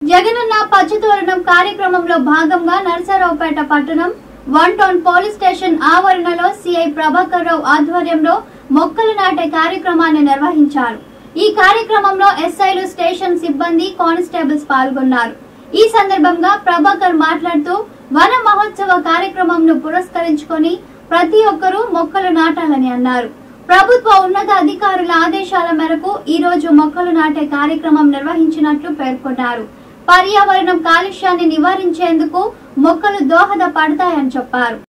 జగనన్న పచ్చతోరణం కార్యక్రమంలో భాగంగా నరసరావుపేట పట్టణం వన్ టౌన్ పోలీస్ స్టేషన్ ఆవరణలో సిఐ ప్రభాకర్ రావు ఆధ్వర్యంలో మొక్కలు నాటే కార్యక్రమాన్ని నిర్వహించారు ఈ కార్యక్రమంలో ఎస్ఐలు స్టేషన్ సిబ్బంది కానిస్టేబుల్స్ పాల్గొన్నారు ఈ సందర్భంగా ప్రభాకర్ మాట్లాడుతూ వన మహోత్సవ కార్యక్రమంను పురస్కరించుకొని ప్రతి ఒక్కరూ మొక్కలు నాటాలని అన్నారు ప్రభుత్వ ఉన్నత అధికారుల ఆదేశాల మేరకు ఈ రోజు మొక్కలు నాటే కార్యక్రమం నిర్వహించినట్లు పేర్కొన్నారు పర్యావరణం కాలుష్యాన్ని నివారించేందుకు మొక్కలు దోహదపడతాయని చెప్పారు